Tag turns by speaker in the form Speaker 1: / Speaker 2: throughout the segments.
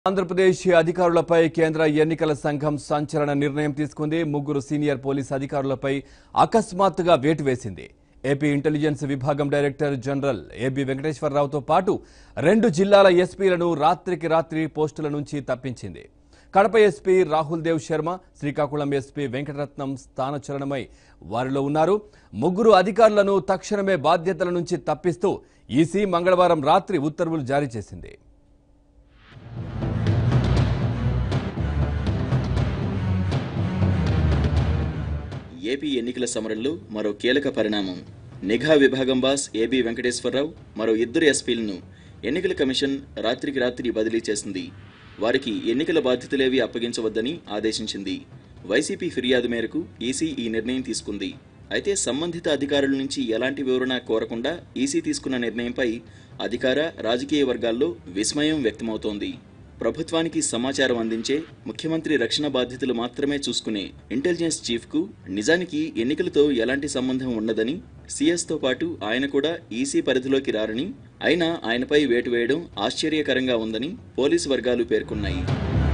Speaker 1: ఆంధ్రప్రదేశ్ అధికారులపై కేంద్ర ఎన్నికల సంఘం సంచలన నిర్ణయం తీసుకుంది ముగ్గురు సీనియర్ పోలీస్ అధికారులపై అకస్మాత్తుగా వేటు వేసింది ఏపీ ఇంటెలిజెన్స్ విభాగం డైరెక్టర్ జనరల్ ఏబి వెంకటేశ్వరరావుతో పాటు రెండు జిల్లాల ఎస్పీలను రాత్రికి రాత్రి పోస్టుల నుంచి తప్పించింది కడప ఎస్పీ రాహుల్ దేవ్ శర్మ శ్రీకాకుళం ఎస్పీ వెంకటరత్నం స్థానచలనమై వారిలో ఉన్నారు ముగ్గురు అధికారులను తక్షణమే బాధ్యతల నుంచి తప్పిస్తూ ఈసీ మంగళవారం రాత్రి ఉత్తర్వులు జారీ చేసింది
Speaker 2: ఏపీ ఎన్నికల సమరంలో మరో కీలక పరిణామం నిఘా విభాగం బాస్ ఏబి వెంకటేశ్వరరావు మరో ఇద్దరు ఎస్పీలను ఎన్నికల కమిషన్ రాత్రికి రాత్రి బదిలీ చేసింది వారికి ఎన్నికల బాధ్యతలేవి అప్పగించవద్దని ఆదేశించింది వైసీపీ ఫిర్యాదు మేరకు ఈసీ ఈ నిర్ణయం తీసుకుంది అయితే సంబంధిత అధికారుల నుంచి ఎలాంటి వివరణ కోరకుండా ఈసీ తీసుకున్న నిర్ణయంపై అధికార రాజకీయ వర్గాల్లో విస్మయం వ్యక్తమవుతోంది ప్రభుత్వానికి సమాచారం అందించే ముఖ్యమంత్రి రక్షణ బాధ్యతలు మాత్రమే చూసుకునే ఇంటెలిజెన్స్ చీఫ్ కు నిజానికి ఎన్నికలతో ఎలాంటి సంబంధం ఉండదని సీఎస్ తో పాటు ఆయన కూడా ఈసీ పరిధిలోకి రారని అయినా ఆయనపై వేటు వేయడం ఆశ్చర్యకరంగా ఉందని పోలీసు వర్గాలు పేర్కొన్నాయి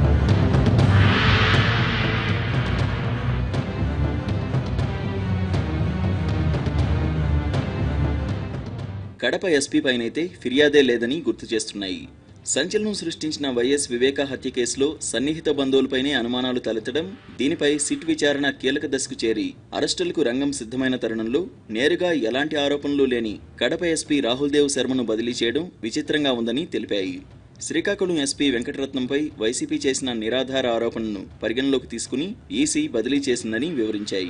Speaker 2: కడప ఎస్పీ పైనైతే ఫిర్యాదే లేదని గుర్తు చేస్తున్నాయి సంచలనం సృష్టించిన వైఎస్ వివేక హత్య కేసులో సన్నిహిత బంధువులపైనే అనుమానాలు తలెత్తడం దీనిపై సిట్ విచారణ కీలక దశకు చేరి అరెస్టులకు రంగం సిద్ధమైన తరుణంలో నేరుగా ఎలాంటి ఆరోపణలు లేని కడప ఎస్పీ రాహుల్ దేవ్ శర్మను బదిలీ చేయడం విచిత్రంగా ఉందని తెలిపాయి శ్రీకాకుళం ఎస్పీ వెంకటరత్నంపై వైసీపీ చేసిన నిరాధార ఆరోపణను పరిగణలోకి తీసుకుని ఈసీ బదిలీ చేసిందని వివరించాయి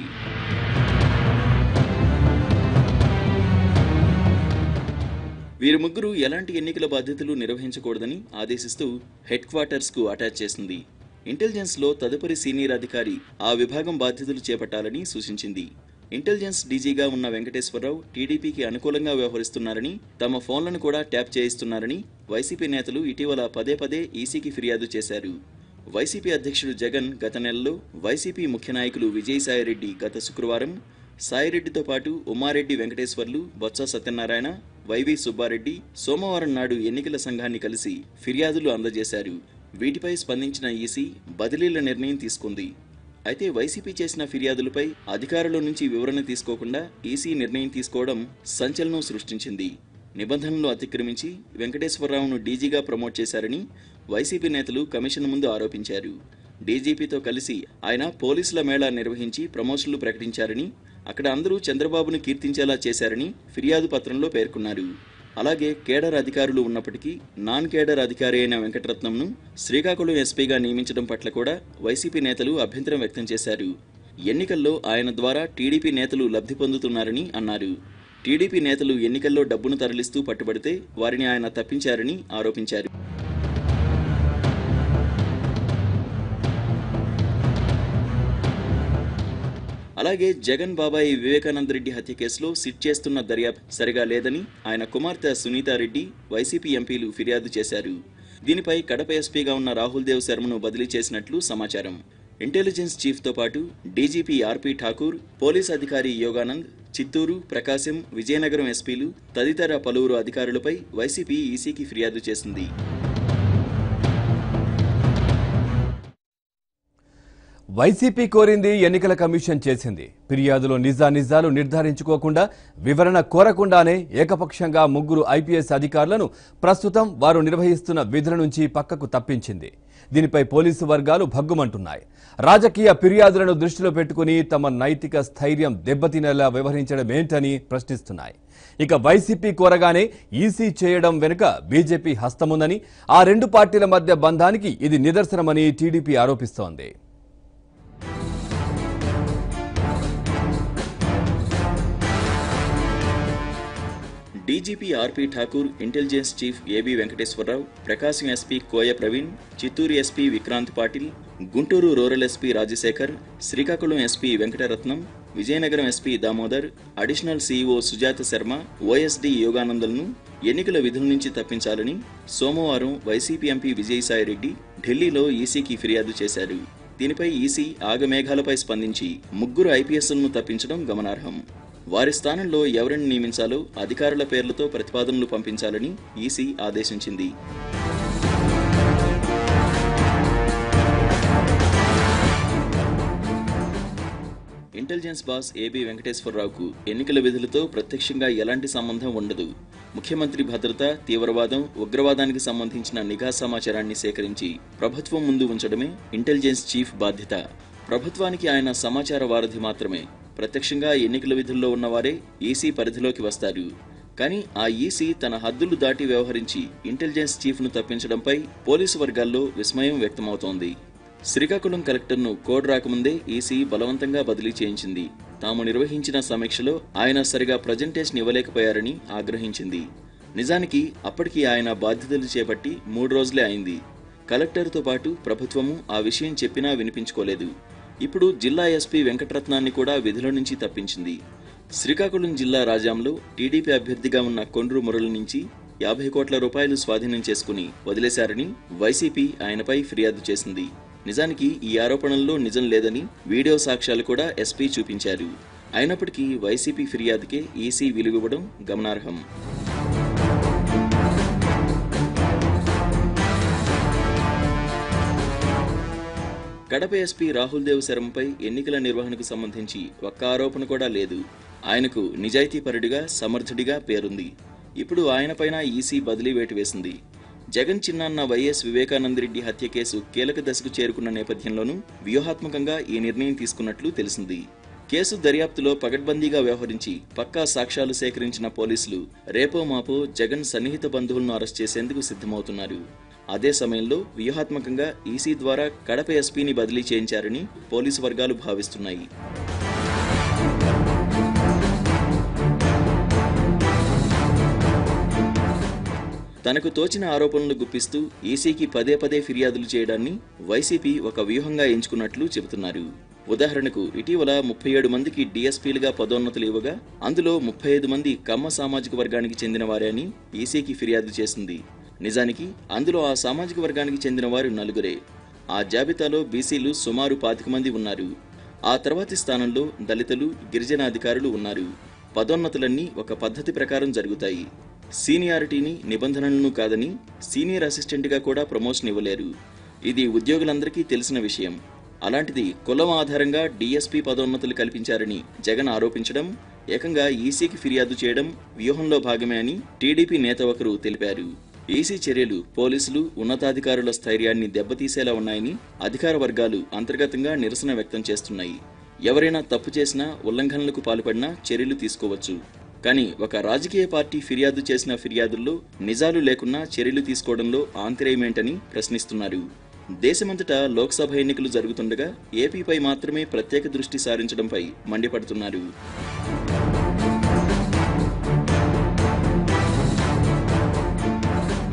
Speaker 2: వీరు ముగ్గురు ఎలాంటి ఎన్నికల బాధ్యతలు నిర్వహించకూడదని ఆదేశిస్తూ హెడ్ క్వార్టర్స్ కు అటాచ్ చేసింది ఇంటెలిజెన్స్ లో తదుపరి సీనియర్ అధికారి ఆ విభాగం బాధ్యతలు చేపట్టాలని సూచించింది ఇంటెలిజెన్స్ డీజీగా ఉన్న వెంకటేశ్వరరావు టీడీపీకి అనుకూలంగా వ్యవహరిస్తున్నారని తమ ఫోన్లను కూడా ట్యాప్ చేయిస్తున్నారని వైసీపీ నేతలు ఇటీవల పదే పదే ఈసీకి ఫిర్యాదు చేశారు వైసీపీ అధ్యక్షుడు జగన్ గత నెలలో వైసీపీ ముఖ్య నాయకులు విజయసాయిరెడ్డి గత శుక్రవారం సాయిరెడ్డితో పాటు ఉమారెడ్డి వెంకటేశ్వర్లు బొత్స సత్యనారాయణ వైవి సుబ్బారెడ్డి సోమవారం నాడు ఎన్నికల సంఘాన్ని కలిసి ఫిర్యాదులు అందజేశారు వీటిపై స్పందించిన ఈసీ బదిలీల నిర్ణయం తీసుకుంది అయితే వైసీపీ చేసిన ఫిర్యాదులపై అధికారుల నుంచి వివరణ తీసుకోకుండా ఈసీ నిర్ణయం తీసుకోవడం సంచలనం సృష్టించింది నిబంధనలు అతిక్రమించి వెంకటేశ్వరరావును డీజీగా ప్రమోట్ చేశారని వైసీపీ నేతలు కమిషన్ ముందు ఆరోపించారు డీజీపీతో కలిసి ఆయన పోలీసుల మేళా నిర్వహించి ప్రమోషన్లు ప్రకటించారని అక్కడ అందరూ చంద్రబాబును కీర్తించేలా చేశారని ఫిర్యాదు పత్రంలో పేర్కొన్నారు అలాగే కేడర్ అధికారులు ఉన్నప్పటికీ నాన్ కేడర్ అధికారి అయిన వెంకటరత్నంను శ్రీకాకుళం ఎస్పీగా నియమించడం పట్ల కూడా వైసీపీ నేతలు అభ్యంతరం వ్యక్తం చేశారు ఎన్నికల్లో ఆయన ద్వారా టీడీపీ నేతలు లబ్ధి పొందుతున్నారని అన్నారు టీడీపీ నేతలు ఎన్నికల్లో డబ్బును తరలిస్తూ పట్టుబడితే వారిని ఆయన తప్పించారని ఆరోపించారు అలాగే జగన్ బాబాయి వివేకానంద రెడ్డి హత్య కేసులో సిట్ చేస్తున్న దర్యాప్తు సరిగా లేదని ఆయన కుమార్తె సునీతారెడ్డి వైసీపీ ఎంపీలు ఫిర్యాదు చేశారు దీనిపై కడప ఎస్పీగా ఉన్న రాహుల్ దేవ్ శర్మను బదిలీ చేసినట్లు సమాచారం ఇంటెలిజెన్స్ చీఫ్తో పాటు డీజీపీ ఆర్పీ ఠాకూర్ పోలీస్ అధికారి యోగానంద్ చిత్తూరు ప్రకాశం విజయనగరం ఎస్పీలు తదితర పలువురు అధికారులపై వైసీపీ ఈసీకి ఫిర్యాదు చేసింది
Speaker 1: వైసీపీ కోరింది ఎన్నికల కమిషన్ చేసింది ఫిర్యాదులో నిజానిజాలు నిర్ధారించుకోకుండా వివరణ కోరకుండానే ఏకపక్షంగా ముగ్గురు ఐపీఎస్ అధికారులను ప్రస్తుతం వారు నిర్వహిస్తున్న విధుల నుంచి పక్కకు తప్పించింది దీనిపై పోలీసు వర్గాలు భగ్గుమంటున్నాయి రాజకీయ ఫిర్యాదులను దృష్టిలో పెట్టుకుని తమ నైతిక స్థైర్యం దెబ్బతినేలా వ్యవహరించడం ఏంటని ప్రశ్నిస్తున్నాయి ఇక వైసీపీ కోరగానే ఈసీ చేయడం వెనుక బీజేపీ హస్తముందని ఆ రెండు పార్టీల మధ్య బంధానికి ఇది నిదర్శనమని టీడీపీ ఆరోపిస్తోంది
Speaker 2: DGP RP Thakur intelligence chief AB Venkateswara Rao Prakasam SP Koya Praveen Chittoor SP Vikrant Patil Guntur rural SP Rajasekhar Srikakulam SP Venkataratnam Vizianagaram SP Damodar additional CEO Sujatha Sharma OSD యోగానందలను ఎన్నికల విధుల నుంచి తప్పించాలని సోమవారం వైసీపీ ఎంపీ విజయసాయిరెడ్డి ఢిల్లీలో ఈసీకి ఫిర్యాదు చేశారు దీనిపై ఈసీ ఆగమేఘాలపై స్పందించి ముగ్గురు ఐపీఎస్లను తప్పించడం గమనార్హం వారి స్థానంలో ఎవరిని నియమించాలో అధికారుల పేర్లతో ప్రతిపాదనలు పంపించాలని ఈసీ ఆదేశించింది ఇంటెలిజెన్స్ బాస్ ఏబీ వెంకటేశ్వరరావుకు ఎన్నికల విధులతో ప్రత్యక్షంగా ఎలాంటి సంబంధం ఉండదు ముఖ్యమంత్రి భద్రత తీవ్రవాదం ఉగ్రవాదానికి సంబంధించిన నిఘా సమాచారాన్ని సేకరించి ప్రభుత్వం ముందు ఉంచడమే ఇంటెలిజెన్స్ చీఫ్ బాధ్యత ప్రభుత్వానికి ఆయన సమాచార వారధి మాత్రమే ప్రత్యక్షంగా ఎన్నికల విధుల్లో ఉన్నవారే ఈసీ పరిధిలోకి వస్తారు కానీ ఆ ఈసీ తన హద్దులు దాటి వ్యవహరించి ఇంటెలిజెన్స్ చీఫ్ను తప్పించడంపై పోలీసు వర్గాల్లో విస్మయం వ్యక్తమవుతోంది శ్రీకాకుళం కలెక్టర్ను కోడ్ రాకముందే ఈసీ బలవంతంగా బదిలీ చేయించింది తాము నిర్వహించిన సమీక్షలో ఆయన సరిగా ప్రజెంటేషన్ ఇవ్వలేకపోయారని ఆగ్రహించింది నిజానికి అప్పటికి ఆయన బాధ్యతలు చేపట్టి మూడు రోజులే అయింది కలెక్టర్తో పాటు ప్రభుత్వము ఆ విషయం చెప్పినా వినిపించుకోలేదు ఇప్పుడు జిల్లా ఎస్పీ వెంకటరత్నాన్ని కూడా విధుల నుంచి తప్పించింది శ్రీకాకుళం జిల్లా రాజాంలో టీడీపీ అభ్యర్థిగా ఉన్న కొండ్రు మురళి నుంచి యాభై కోట్ల రూపాయలు స్వాధీనం చేసుకుని వదిలేశారని వైసీపీ ఆయనపై ఫిర్యాదు చేసింది నిజానికి ఈ ఆరోపణల్లో నిజం లేదని వీడియో సాక్ష్యాలు కూడా ఎస్పీ చూపించారు అయినప్పటికీ వైసీపీ ఫిర్యాదుకే ఈసీ విలువివ్వడం గమనార్హం కడప ఎస్పీ రాహుల్ దేవ్ శర్మపై ఎన్నికల నిర్వహణకు సంబంధించి ఒక్క ఆరోపణ కూడా లేదు ఆయనకు నిజాయితీపరుడిగా సమర్థుడిగా పేరుంది ఇప్పుడు ఆయనపైన ఈసీ బదిలీ వేటు వేసింది జగన్ చిన్నాన్న వైఎస్ వివేకానందరెడ్డి హత్య కేసు కీలక దశకు చేరుకున్న నేపథ్యంలోనూ వ్యూహాత్మకంగా ఈ నిర్ణయం తీసుకున్నట్లు తెలిసింది కేసు దర్యాప్తులో పగడ్బందీగా వ్యవహరించి పక్కా సాక్ష్యాలు సేకరించిన పోలీసులు రేపో మాపో జగన్ సన్నిహిత బంధువులను అరెస్ట్ చేసేందుకు సిద్ధమవుతున్నారు అదే సమయంలో వ్యూహాత్మకంగా ఈసీ ద్వారా కడప ఎస్పీని బదిలీ చేయించారని పోలీసు వర్గాలు భావిస్తున్నాయి తనకు తోచిన ఆరోపణలు గుప్పిస్తూ ఈసీకి పదే పదే ఫిర్యాదులు చేయడాన్ని వైసీపీ ఒక వ్యూహంగా ఎంచుకున్నట్లు చెబుతున్నారు ఉదాహరణకు ఇటీవల ముప్పై ఏడు మందికి డీఎస్పీలుగా పదోన్నతులు ఇవ్వగా అందులో ముప్పై ఐదు మంది కమ్మ సామాజిక వర్గానికి చెందిన వారే అని ఈసీకి ఫిర్యాదు చేసింది నిజానికి అందులో ఆ సామాజిక వర్గానికి చెందిన వారు నలుగురే ఆ జాబితాలో బీసీలు సుమారు పాతిక మంది ఉన్నారు ఆ తర్వాతి స్థానంలో దళితులు గిరిజన అధికారులు ఉన్నారు పదోన్నతులన్నీ ఒక పద్ధతి ప్రకారం జరుగుతాయి సీనియారిటీని నిబంధనలను కాదని సీనియర్ అసిస్టెంట్గా కూడా ప్రమోషన్ ఇవ్వలేరు ఇది ఉద్యోగులందరికీ తెలిసిన విషయం అలాంటిది కులం ఆధారంగా డీఎస్పీ పదోన్నతులు కల్పించారని జగన్ ఆరోపించడం ఏకంగా ఈసీకి ఫిర్యాదు చేయడం వ్యూహంలో భాగమే అని టీడీపీ నేత ఒకరు తెలిపారు ఈసీ చర్యలు పోలీసులు ఉన్నతాధికారుల స్థైర్యాన్ని దెబ్బతీసేలా ఉన్నాయని అధికార వర్గాలు అంతర్గతంగా నిరసన వ్యక్తం చేస్తున్నాయి ఎవరైనా తప్పు చేసినా ఉల్లంఘనలకు పాల్పడినా చర్యలు తీసుకోవచ్చు కానీ ఒక రాజకీయ పార్టీ ఫిర్యాదు చేసిన ఫిర్యాదుల్లో నిజాలు లేకున్నా చర్యలు తీసుకోవడంలో ఆంతర్యమేంటని ప్రశ్నిస్తున్నారు దేశమంతటా లోక్సభ ఎన్నికలు జరుగుతుండగా ఏపీపై మాత్రమే ప్రత్యేక దృష్టి సారించడంపై మండిపడుతున్నారు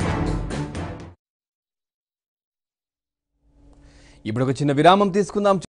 Speaker 1: ఇప్పుడు ఒక చిన్న విరామం తీసుకుందాం